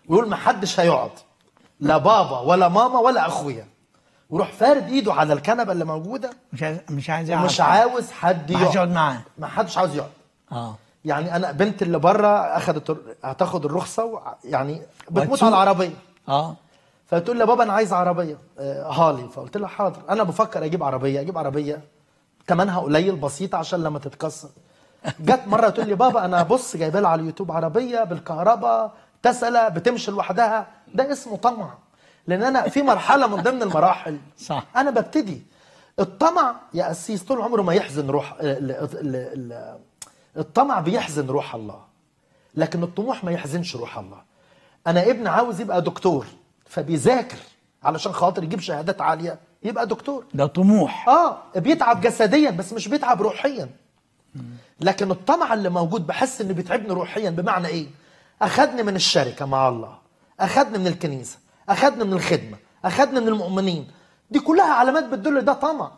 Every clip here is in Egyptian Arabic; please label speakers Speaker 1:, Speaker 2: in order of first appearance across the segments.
Speaker 1: ويقول ما حدش هيقعد لا بابا ولا ماما ولا اخويا ويروح فارد ايده على الكنبه اللي موجوده
Speaker 2: مش عايز مش عايز يقعد.
Speaker 1: ومش عاوز حد
Speaker 2: ما حدش يقعد
Speaker 1: يقعد
Speaker 2: معاه
Speaker 1: ما حدش عاوز يقعد
Speaker 2: اه
Speaker 1: يعني انا بنت اللي بره اخذت الر- هتاخد الرخصه وع- يعني بتموت
Speaker 2: وهتسوق.
Speaker 1: على العربيه
Speaker 2: اه
Speaker 1: فتقول لي يا بابا انا عايز عربيه آه، هالي فقلت لها حاضر انا بفكر اجيب عربيه اجيب عربيه ثمنها قليل بسيطه عشان لما تتكسر جت مره تقول لي بابا انا بص جايبه لها على اليوتيوب عربيه بالكهرباء تسلا بتمشي لوحدها ده اسمه طمع لان انا في مرحله من ضمن المراحل
Speaker 2: صح.
Speaker 1: انا ببتدي الطمع يا قسيس طول عمره ما يحزن روح ال- ال- ال- الطمع بيحزن روح الله لكن الطموح ما يحزنش روح الله انا ابن عاوز يبقى دكتور فبيذاكر علشان خاطر يجيب شهادات عاليه يبقى دكتور
Speaker 2: ده طموح
Speaker 1: اه بيتعب جسديا بس مش بيتعب روحيا لكن الطمع اللي موجود بحس انه بيتعبني روحيا بمعنى ايه اخدني من الشركه مع الله اخدني من الكنيسه اخدني من الخدمه اخدني من المؤمنين دي كلها علامات بتدل ده طمع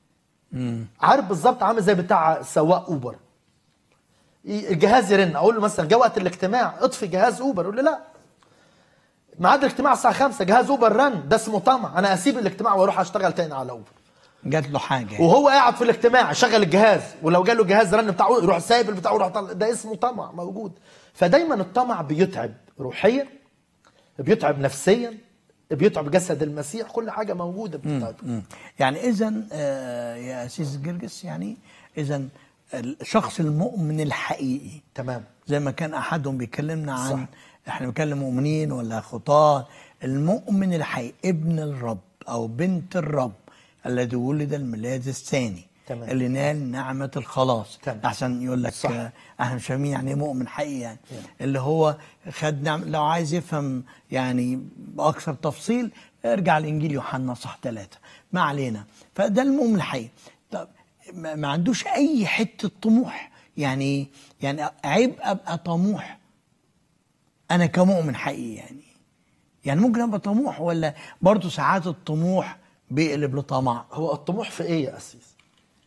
Speaker 1: عارف بالظبط عامل زي بتاع سواق اوبر ي- الجهاز يرن اقول له مثلا جه وقت الاجتماع اطفي جهاز اوبر يقول لي لا ميعاد الاجتماع الساعه 5 جهاز اوبر رن ده اسمه طمع انا اسيب الاجتماع واروح اشتغل تاني على اوبر
Speaker 2: جات له حاجه
Speaker 1: وهو قاعد في الاجتماع شغل الجهاز ولو جاله جهاز رن بتاعه يروح سايب البتاع ويروح طلع ده اسمه طمع موجود فدايما الطمع بيتعب روحيا بيتعب نفسيا بيتعب جسد المسيح كل حاجه موجوده بتتعب
Speaker 2: مم. يعني اذا آه يا اسيس جرجس يعني اذا الشخص المؤمن الحقيقي
Speaker 1: تمام
Speaker 2: زي ما كان احدهم بيكلمنا عن
Speaker 1: صح.
Speaker 2: احنا بنتكلم مؤمنين ولا خطاه المؤمن الحقيقي ابن الرب او بنت الرب الذي ولد الميلاد الثاني
Speaker 1: تمام.
Speaker 2: اللي نال نعمه الخلاص
Speaker 1: تمام.
Speaker 2: احسن يقول لك
Speaker 1: صح.
Speaker 2: آه، احنا مش فاهمين يعني ايه مؤمن حقيقي يعني اللي هو خد نعم لو عايز يفهم يعني باكثر تفصيل ارجع لانجيل يوحنا صح ثلاثة ما علينا فده المؤمن الحقيقي طب ما ما عندوش اي حته طموح يعني يعني عيب ابقى طموح انا كمؤمن حقيقي يعني يعني ممكن ابقى طموح ولا برضه ساعات الطموح بيقلب لطمع
Speaker 1: هو الطموح في ايه يا اسيس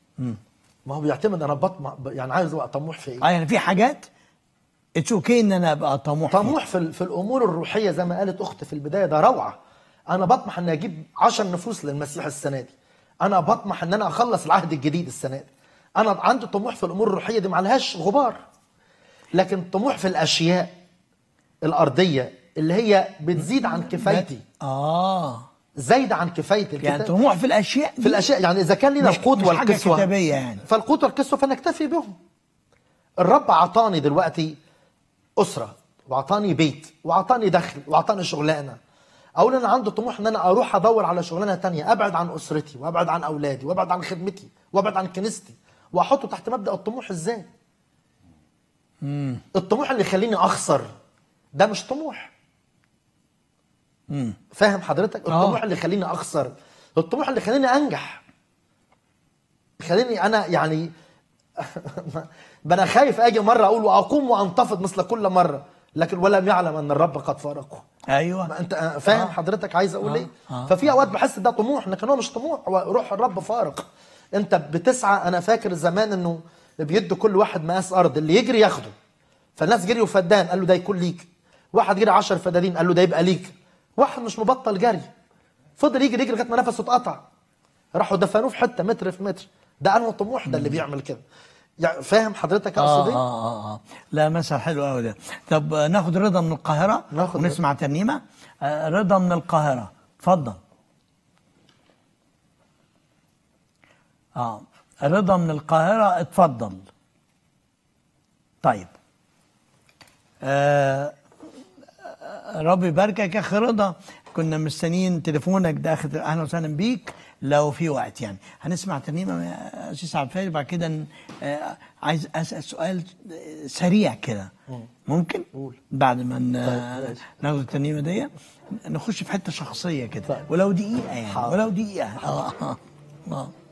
Speaker 1: ما هو بيعتمد انا بطمع يعني عايز ابقى طموح في ايه
Speaker 2: اه يعني في حاجات اتس اوكي ان انا ابقى طموح فيها.
Speaker 1: طموح في, ال- في الامور الروحيه زي ما قالت اختي في البدايه ده روعه انا بطمح ان اجيب عشر نفوس للمسيح السنه دي انا بطمح ان انا اخلص العهد الجديد السنه دي انا عندي طموح في الامور الروحيه دي معلهاش غبار لكن طموح في الاشياء الارضيه اللي هي بتزيد عن كفايتي
Speaker 2: اه
Speaker 1: زايده عن كفايتي
Speaker 2: يعني
Speaker 1: الكتاب
Speaker 2: طموح في الاشياء
Speaker 1: في الاشياء يعني اذا كان لنا
Speaker 2: مش-
Speaker 1: القوت
Speaker 2: مش حاجة
Speaker 1: والكسوه
Speaker 2: كتابية يعني.
Speaker 1: فالقوت والكسوه فنكتفي بهم الرب عطاني دلوقتي اسره وعطاني بيت وعطاني دخل وعطاني شغلانه اقول انا عندي طموح ان انا اروح ادور على شغلانه تانية ابعد عن اسرتي وابعد عن اولادي وابعد عن خدمتي وابعد عن كنيستي واحطه تحت مبدا الطموح ازاي الطموح اللي يخليني اخسر ده مش طموح فاهم حضرتك
Speaker 2: آه.
Speaker 1: الطموح اللي يخليني اخسر الطموح اللي يخليني انجح يخليني انا يعني ده انا خايف اجي مره اقول واقوم وانتفض مثل كل مره لكن ولم يعلم ان الرب قد فارقه
Speaker 2: ايوه
Speaker 1: ما انت فاهم حضرتك عايز اقول
Speaker 2: آه.
Speaker 1: ايه
Speaker 2: آه.
Speaker 1: ففي اوقات بحس ده طموح لكن هو مش طموح هو روح الرب فارق انت بتسعى انا فاكر زمان انه بيدوا كل واحد مقاس ارض اللي يجري ياخده فالناس جريوا فدان قال له ده يكون ليك واحد جري 10 فدادين قال له ده يبقى ليك واحد مش مبطل جري فضل يجري يجري لغايه ما نفسه اتقطع راحوا دفنوه في حته متر في متر ده انه طموح ده اللي بيعمل كده يعني فاهم حضرتك
Speaker 2: آه,
Speaker 1: اقصد ايه؟
Speaker 2: آه, آه, اه لا مثل حلو قوي ده طب آه، ناخد رضا من القاهره
Speaker 1: ناخد
Speaker 2: ونسمع ترنيمه آه رضا من القاهره اتفضل اه رضا من القاهره اتفضل طيب آه ربي يباركك يا اخي رضا كنا مستنيين تليفونك ده اخد اهلا وسهلا بيك لو في وقت يعني هنسمع ترنيمه يا استاذ عبد الفاتح بعد كده ن- آه، عايز اسال سؤال سريع كده ممكن؟
Speaker 1: قول.
Speaker 2: بعد ما ن-
Speaker 1: ماشي.
Speaker 2: ناخد الترنيمه دي نخش في حته شخصيه كده
Speaker 1: طيب.
Speaker 2: ولو دقيقه يعني
Speaker 1: حاضر.
Speaker 2: ولو دقيقه اه اه, آه.